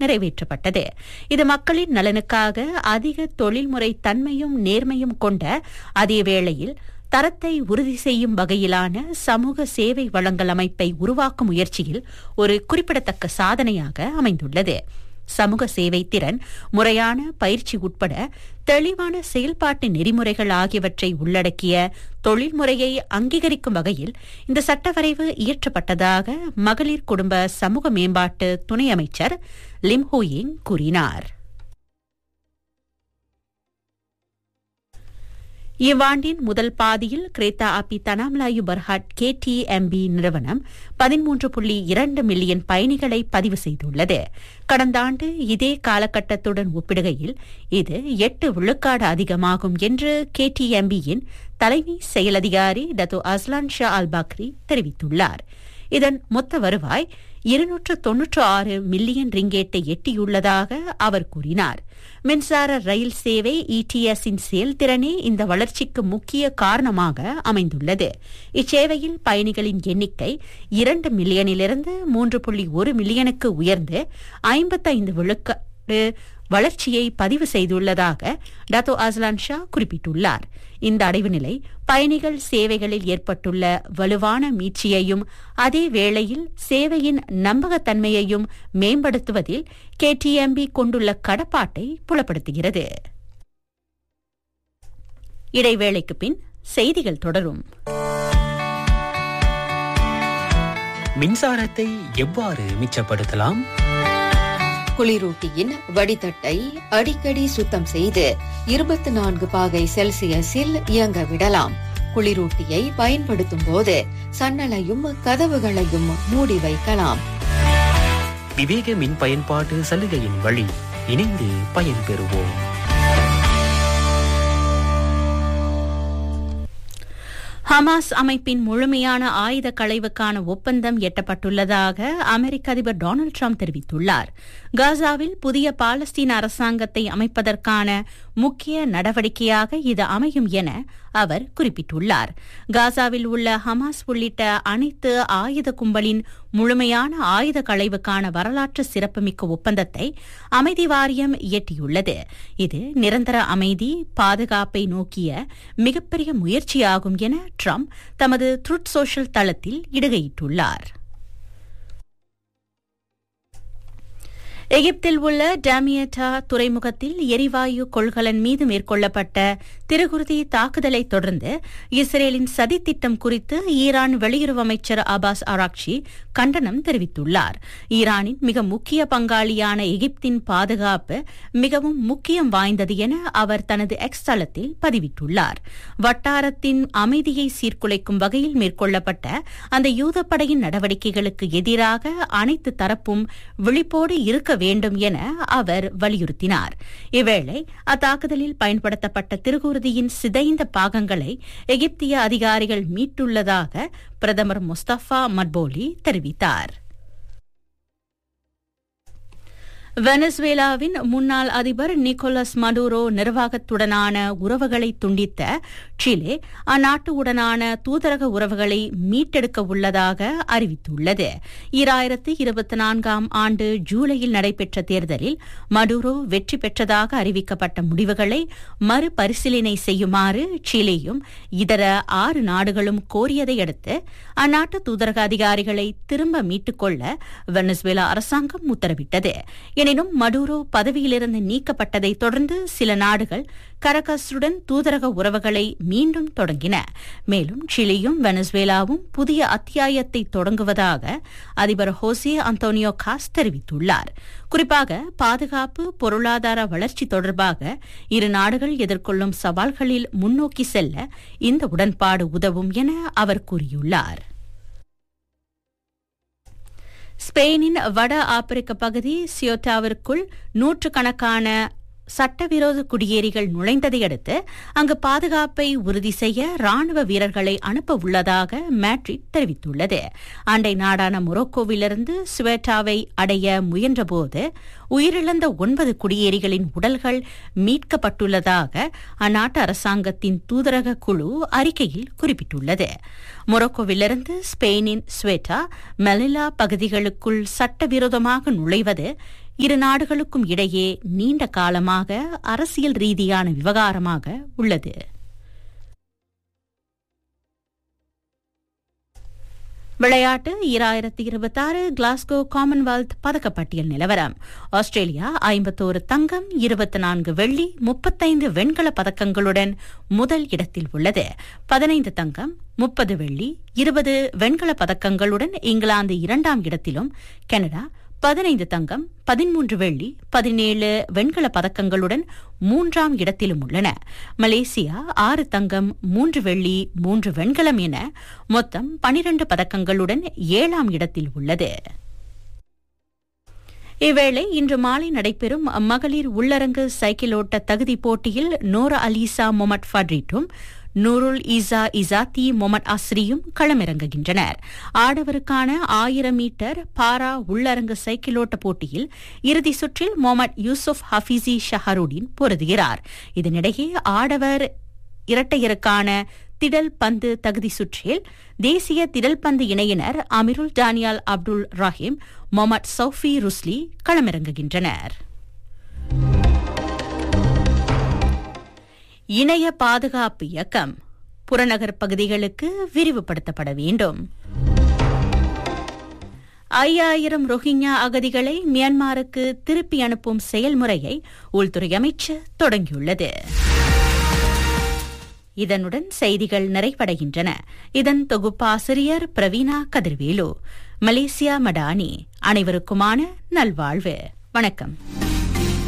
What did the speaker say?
நிறைவேற்றப்பட்டது இது மக்களின் நலனுக்காக அதிக தொழில்முறை தன்மையும் நேர்மையும் கொண்ட அதே வேளையில் தரத்தை உறுதி செய்யும் வகையிலான சமூக சேவை வழங்கல் அமைப்பை உருவாக்கும் முயற்சியில் ஒரு குறிப்பிடத்தக்க சாதனையாக அமைந்துள்ளது சமூக சேவை திறன் முறையான பயிற்சி உட்பட தெளிவான செயல்பாட்டு நெறிமுறைகள் ஆகியவற்றை உள்ளடக்கிய தொழில்முறையை அங்கீகரிக்கும் வகையில் இந்த சட்டவரைவு இயற்றப்பட்டதாக மகளிர் குடும்ப சமூக மேம்பாட்டு துணை அமைச்சர் லிம் ஹோயிங் கூறினார் இவ்வாண்டின் முதல் பாதியில் கிரேத்தா ஆபி தனாம்லாயு பர்ஹாட் கேடிஎம்பி நிறுவனம் பதிமூன்று புள்ளி இரண்டு மில்லியன் பயணிகளை பதிவு செய்துள்ளது கடந்த ஆண்டு இதே காலகட்டத்துடன் ஒப்பிடுகையில் இது எட்டு விழுக்காடு அதிகமாகும் என்று கேடிஎம்பியின் தலைமை செயலதிகாரி Dato Azlan Shah Al Bakri தெரிவித்துள்ளார் இதன் மொத்த வருவாய் இருநூற்று தொன்னூற்று ஆறு மில்லியன் ரிங்கேட்டை எட்டியுள்ளதாக அவர் கூறினார் மின்சார ரயில் சேவை இடிஎஸின் செயல்திறனே இந்த வளர்ச்சிக்கு முக்கிய காரணமாக அமைந்துள்ளது இச்சேவையில் பயணிகளின் எண்ணிக்கை இரண்டு மில்லியனிலிருந்து மூன்று புள்ளி ஒரு மில்லியனுக்கு உயர்ந்து ஐம்பத்தைந்து விழுக்காடு வளர்ச்சியை பதிவு செய்துள்ளதாக டத்தோ அஸ்லான் ஷா குறிப்பிட்டுள்ளார் இந்த அடைவு நிலை பயணிகள் சேவைகளில் ஏற்பட்டுள்ள வலுவான மீட்சியையும் அதே வேளையில் சேவையின் நம்பகத்தன்மையையும் மேம்படுத்துவதில் கேடிஎம்பி கொண்டுள்ள கடப்பாட்டை புலப்படுத்துகிறது இடைவேளைக்கு பின் செய்திகள் தொடரும் மின்சாரத்தை எவ்வாறு மிச்சப்படுத்தலாம் குளிரூட்டியின் வடிதட்டை அடிக்கடி சுத்தம் செய்து இருபத்தி நான்கு பாகை செல்சியஸில் இயங்க விடலாம் குளிரூட்டியை பயன்படுத்தும் போது சன்னலையும் கதவுகளையும் மூடி வைக்கலாம் விவேக மின் பயன்பாட்டு சலுகையின் வழி இணைந்து பயன்பெறுவோம் ஹமாஸ் அமைப்பின் முழுமையான ஆயுத களைவுக்கான ஒப்பந்தம் எட்டப்பட்டுள்ளதாக அமெரிக்க அதிபர் டொனால்டு ட்ரம்ப் தெரிவித்துள்ளார் காசாவில் புதிய பாலஸ்தீன அரசாங்கத்தை அமைப்பதற்கான முக்கிய நடவடிக்கையாக இது அமையும் என அவர் குறிப்பிட்டுள்ளார் காசாவில் உள்ள ஹமாஸ் உள்ளிட்ட அனைத்து ஆயுத கும்பலின் முழுமையான ஆயுத களைவுக்கான வரலாற்று சிறப்புமிக்க ஒப்பந்தத்தை அமைதி வாரியம் இயற்றியுள்ளது இது நிரந்தர அமைதி பாதுகாப்பை நோக்கிய மிகப்பெரிய முயற்சியாகும் என ட்ரம்ப் தமது ட்ருட் சோஷியல் தளத்தில் இடுகையிட்டுள்ளார் எகிப்தில் உள்ள டாமியட்டா துறைமுகத்தில் எரிவாயு கொள்கலன் மீது மேற்கொள்ளப்பட்ட திருகுருதி தாக்குதலை தொடர்ந்து இஸ்ரேலின் சதித்திட்டம் குறித்து ஈரான் வெளியுறவு அமைச்சர் அபாஸ் அராக்ஷி கண்டனம் தெரிவித்துள்ளார் ஈரானின் மிக முக்கிய பங்காளியான எகிப்தின் பாதுகாப்பு மிகவும் முக்கியம் வாய்ந்தது என அவர் தனது எக்ஸ் தளத்தில் பதிவிட்டுள்ளார் வட்டாரத்தின் அமைதியை சீர்குலைக்கும் வகையில் மேற்கொள்ளப்பட்ட அந்த யூதப்படையின் நடவடிக்கைகளுக்கு எதிராக அனைத்து தரப்பும் விழிப்போடு இருக்க வேண்டும் என அவர் வலியுறுத்தினார் இவ்வேளை அத்தாக்குதலில் பயன்படுத்தப்பட்ட திருகுருதியின் சிதைந்த பாகங்களை எகிப்திய அதிகாரிகள் மீட்டுள்ளதாக பிரதமர் முஸ்தபா மட்போலி தெரிவித்தார் வெனசுவேலாவின் முன்னாள் அதிபர் நிக்கோலஸ் மடூரோ நிர்வாகத்துடனான உறவுகளை துண்டித்த சிலே அந்நாட்டுடனான தூதரக உறவுகளை மீட்டெடுக்க உள்ளதாக அறிவித்துள்ளது இராயிரத்து இருபத்தி நான்காம் ஆண்டு ஜூலையில் நடைபெற்ற தேர்தலில் மடூரோ வெற்றி பெற்றதாக அறிவிக்கப்பட்ட முடிவுகளை மறுபரிசீலனை செய்யுமாறு சிலேயும் இதர ஆறு நாடுகளும் கோரியதை அடுத்து அந்நாட்டு தூதரக அதிகாரிகளை திரும்ப மீட்டுக்கொள்ள வெனசுவேலா அரசாங்கம் உத்தரவிட்டது எனினும் மடூரோ பதவியிலிருந்து நீக்கப்பட்டதை தொடர்ந்து சில நாடுகள் கரகஸுடன் தூதரக உறவுகளை மீண்டும் தொடங்கின மேலும் சிலியும் வெனசுவேலாவும் புதிய அத்தியாயத்தை தொடங்குவதாக அதிபர் ஹோசே அந்தோனியோ காஸ் தெரிவித்துள்ளார் குறிப்பாக பாதுகாப்பு பொருளாதார வளர்ச்சி தொடர்பாக இரு நாடுகள் எதிர்கொள்ளும் சவால்களில் முன்னோக்கி செல்ல இந்த உடன்பாடு உதவும் என அவர் கூறியுள்ளார் ஸ்பெயினின் வட ஆப்பிரிக்க பகுதி சியோட்டாவிற்குள் நூற்றுக்கணக்கான சட்டவிரோத குடியேறிகள் நுழைந்ததை அடுத்து அங்கு பாதுகாப்பை உறுதி செய்ய ராணுவ வீரர்களை அனுப்ப உள்ளதாக மேட்ரிட் தெரிவித்துள்ளது அண்டை நாடான மொரோக்கோவிலிருந்து சுவேட்டாவை அடைய முயன்றபோது உயிரிழந்த ஒன்பது குடியேறிகளின் உடல்கள் மீட்கப்பட்டுள்ளதாக அந்நாட்டு அரசாங்கத்தின் தூதரக குழு அறிக்கையில் குறிப்பிட்டுள்ளது மொரோக்கோவிலிருந்து ஸ்பெயினின் ஸ்வேட்டா மெலிலா பகுதிகளுக்குள் சட்டவிரோதமாக நுழைவது இரு நாடுகளுக்கும் இடையே நீண்ட காலமாக அரசியல் ரீதியான விவகாரமாக உள்ளது விளையாட்டு ஈராயிரத்தி இருபத்தி ஆறு கிளாஸ்கோ காமன்வெல்த் பதக்கப்பட்டியல் நிலவரம் ஆஸ்திரேலியா ஐம்பத்தோரு தங்கம் இருபத்தி நான்கு வெள்ளி முப்பத்தைந்து வெண்கல பதக்கங்களுடன் முதல் இடத்தில் உள்ளது பதினைந்து தங்கம் முப்பது வெள்ளி இருபது வெண்கல பதக்கங்களுடன் இங்கிலாந்து இரண்டாம் இடத்திலும் கனடா பதினைந்து தங்கம் பதிமூன்று வெள்ளி பதினேழு வெண்கல பதக்கங்களுடன் மூன்றாம் இடத்திலும் உள்ளன மலேசியா ஆறு தங்கம் மூன்று வெள்ளி மூன்று வெண்கலம் என மொத்தம் பனிரண்டு பதக்கங்களுடன் ஏழாம் இடத்தில் உள்ளது இவ்வேளை இன்று மாலை நடைபெறும் மகளிர் உள்ளரங்கு சைக்கிள் ஓட்ட தகுதி போட்டியில் நோரா அலீசா மொமட் ஃபட்ரிட்டும் நூருல் ஈசா இசாத்தி மொமட் அஸ்ரியும் களமிறங்குகின்றனர் ஆடவருக்கான ஆயிரம் மீட்டர் பாரா உள்ளரங்கு சைக்கிளோட்ட போட்டியில் இறுதி சுற்றில் மொமட் யூசுப் ஹஃபீசி ஷஹருடீன் பொருதுகிறார் இதனிடையே ஆடவர் இரட்டையருக்கான திடல் பந்து தகுதி சுற்றில் தேசிய திடல் பந்து இணையினர் Amirul Danial Abdul Rahim Mohd Saufi Rusli களமிறங்குகின்றனர் இணைய பாதுகாப்பு இயக்கம் புறநகர் பகுதிகளுக்கு விரிவுபடுத்தப்பட வேண்டும் ஐயாயிரம் ரோஹிங்யா அகதிகளை மியான்மருக்கு திருப்பி அனுப்பும் செயல்முறையை உள்துறை அமைச்சர் தொடங்கியுள்ளது இதனுடன் செய்திகள் நிறைவடைகின்றன இதன் தொகுப்பாசிரியர் பிரவீனா கதிர்வேலு மலேசியா மடானி அனைவருக்குமான நல்வாழ்வு வணக்கம்